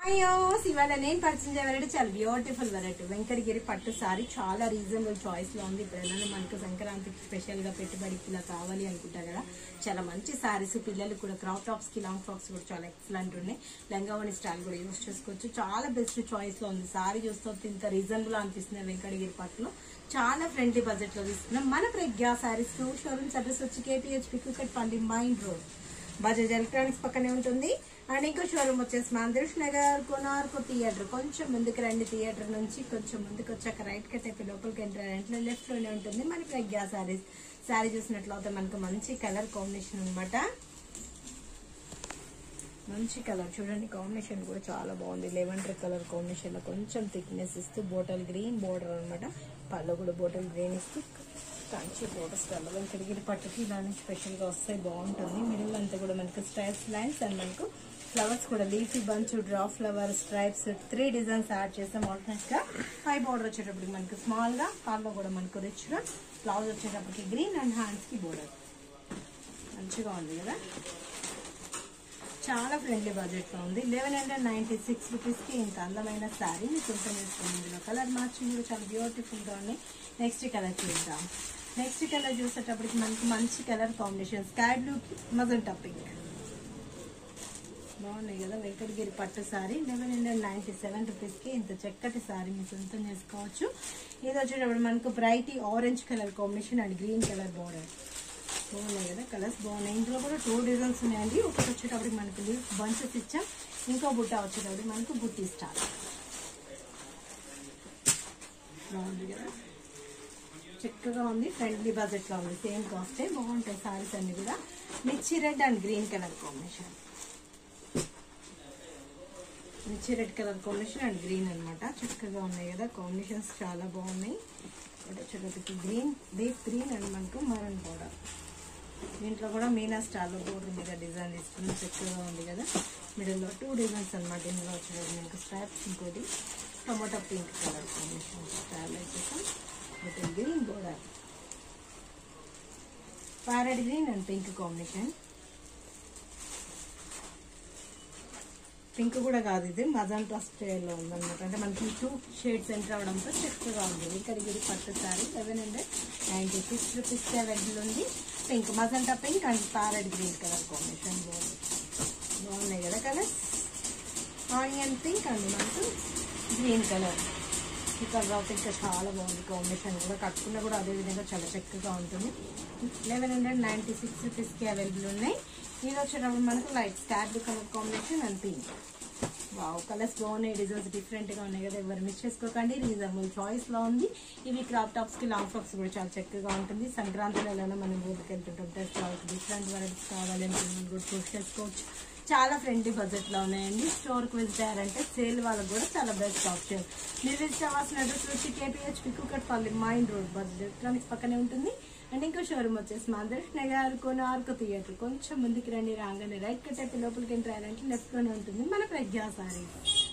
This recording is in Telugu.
అయ్యో ఇవాళ నేను పరిచయం వెరైటీ చాలా బ్యూటిఫుల్ వెరైటీ వెంకటగిరి పట్టు సారీ చాలా రీజనబుల్ చాయిస్ లో ఉంది ఇప్పుడు ఏదైనా మనకు సంక్రాంతికి స్పెషల్ గా పెట్టుబడికి ఇలా కావాలి అనుకుంటారు కదా చాలా మంచి సారీస్ పిల్లలు కూడా క్రాప్ టాప్స్ కి లాంగ్ ఫ్రాక్స్ కూడా చాలా ఎక్సలెంట్ ఉన్నాయి లంగావణి స్టైల్ కూడా యూస్ చేసుకోవచ్చు చాలా బెస్ట్ చాయిస్ లో ఉంది సారీ చూస్తే ఇంత రీజనబుల్ అనిపిస్తుంది వెంకటగిరి పట్టులో చాలా ఫ్రెండ్లీ బడ్జెట్ లో తీసుకున్నాం మన ప్రజ్ఞా సారీస్ షోరూమ్స్ అడ్రస్ వచ్చి కేపీహెచ్ పిక్కుకట్ పండి మైండ్ రోడ్ బజాజ్ ఎలక్ట్రానిక్స్ పక్కనే ఉంటుంది అండ్ ఇంకో షోరూమ్ వచ్చేసి మందిర్ష్ నగర్ కొనార్కు థియేటర్ కొంచెం ముందుకు రండి థియేటర్ నుంచి కొంచెం ముందుకు వచ్చాక రైట్ కట్ అయిపోయి లోపలికి ఎంటర్ అంటే లెఫ్ట్ లోనే ఉంటుంది మన ప్రజ్ఞా సారీస్ సారీ చూసినట్లయితే మనకు మంచి కలర్ కాంబినేషన్ అన్నమాట మంచి కలర్ చూడండి కాంబినేషన్ కూడా చాలా బాగుంది లెవెండర్ కలర్ కాంబినేషన్ లో కొంచెం థిక్నెస్ ఇస్తూ బోటల్ గ్రీన్ బోర్డర్ అన్నమాట పళ్ళు కూడా బోటల్ గ్రీన్ ఇస్తూ కంచి బోర్డర్ స్టైల్ వెంకటగిరి పట్టుకి ఇలానే స్పెషల్ గా వస్తాయి బాగుంటుంది మిడిల్ అంతా కూడా మనకు స్ట్రైప్స్ లైన్స్ అండ్ మనకు ఫ్లవర్స్ కూడా leafy bunch draw flower stripes three designs add చేస్తాం ఆల్టర్నేట్ గా పై బోర్డర్ వచ్చేటప్పటికి మనకు స్మాల్ గా హాల్లో కూడా మనకు రిచ్ గా బ్లౌజ్ వచ్చేటప్పటికి గ్రీన్ అండ్ హ్యాండ్స్ కి బోర్డర్ మంచిగా ఉంది కదా చాలా ఫ్రెండ్లీ బడ్జెట్ లో ఉంది eleven hundred ninety six rupees కి ఇంత అందమైన శారీ మీకు సొంతం చేసుకోండి ఇందులో కలర్ మ్యాచింగ్ కూడా చాలా బ్యూటిఫుల్ గా ఉంది నెక్స్ట్ కలర్ చూద్దాం నెక్స్ట్ కలర్ చూసేటప్పటికి మనకి మంచి colour combination sky blue magenta pink బాగున్నాయి కదా వెంకటగిరి పట్టు sari eleven hundred ninety seven rupees కి ఇంత చక్కటి సారీ మీరు సొంతం చేసుకోవచ్చు ఇది వచ్చేటప్పుడు మనకు bright orange colour combination and green colour border బాగున్నాయి కదా కలర్స్ బాగున్నాయి ఇందులో కూడా టూ డిజైన్స్ ఉన్నాయండి ఒకటి వచ్చేటప్పటికి మనకు లీఫ్ బంచెస్ ఇచ్చాం ఇంకో బుట్ట వచ్చేటప్పటికి మనకు బుట్టి స్టార్ బాగుంది కదా చక్కగా ఉంది ఫ్రెండ్లీ బడ్జెట్ లో ఉంది సేమ్ కాస్టే బాగుంటాయి సారీస్ అన్ని కూడా మిర్చి red and green colour combination మిర్చి red colour combination and green అన్నమాట చక్కగా ఉన్నాయి కదా కాంబినేషన్స్ చాలా బాగున్నాయి ఒకటి వచ్చేటప్పటికి గ్రీన్ డీప్ గ్రీన్ అండ్ మనకు మరన్ పౌడర్ దీంట్లో కూడా మీనా స్టార్లో బోర్డర్ మీద డిజైన్ తీసుకుని చక్కగా ఉంది కదా మిడిల్లో టూ డిజైన్స్ అనమాట ఇందులో వచ్చేటప్పుడు మనకు స్ట్రాప్స్ ఇంకోటి tomato pink colour combination style వచ్చేసాం with green border parrot green and pink combination pink కూడా కాదు ఇది మజంటా స్టైల్లో ఉందన్నమాట అంటే మనకి టూ షేడ్స్ ఎంటర్ అవడంతో చక్కగా ఉంది ఇక్కడికి పట్టు sari seven hundred ninety six rupees available ఉంది pink magenta pink and parrot green colour combination బాగుంది బాగున్నాయి కదా కలర్ ఆనియన్ పింక్ అండ్ మనకు గ్రీన్ కలర్ ఈ కలర్ అయితే ఇంకా చాలా బాగుంది కాంబినేషన్ కూడా కట్టుకున్నా కూడా అదే విధంగా చాలా చక్కగా ఉంటుంది లెవెన్ హండ్రెడ్ నైన్టీ సిక్స్ రూపీస్కి అవైలబుల్ ఉన్నాయి ఇది వచ్చేటప్పుడు మనకు లైట్ స్కాట్ colour combination and pink wow colours బాగున్నాయి డిజైన్స్ డిఫరెంట్ గా ఉన్నాయి కదా ఎవరు మిస్ చేసుకోకండి రీజనబుల్ చాయిస్ లో ఉంది ఇవి క్రాప్ టాప్స్ కి లాంగ్ ఫ్రాక్స్ కూడా చాలా చక్కగా ఉంటుంది సంక్రాంతి నెలలో మనం ఊరికి వెళ్తుంటాం డ్రెస్ చాలా డిఫరెంట్ వెరైటీస్ కావాలి అనుకున్నాం కూడా చూస్ చేసుకోవచ్చు చాలా ఫ్రెండ్లీ బడ్జెట్ లో ఉన్నాయండి స్టోర్ కి విజిట్ అయ్యారంటే సేల్ వాళ్ళకి కూడా చాలా బెస్ట్ ఆప్షన్ మీరు విజిట్ అవ్వాల్సిన అడ్రస్ వచ్చి KPH Kukatpally main road bus electronics పక్కనే ఉంటుంది అండ్ ఇంకో షోరూమ్ వచ్చేసి మాదర్శ్ నగర్ కొనార్కు థియేటర్ కొంచెం ముందుకు రండి రాగానే రైట్ కట్ అయిపోయి లోపలికి ఎంటర్ అయ్యారంటే లెఫ్ట్ లోనే ఉంటుంది మన ప్రజ్ఞా సారీ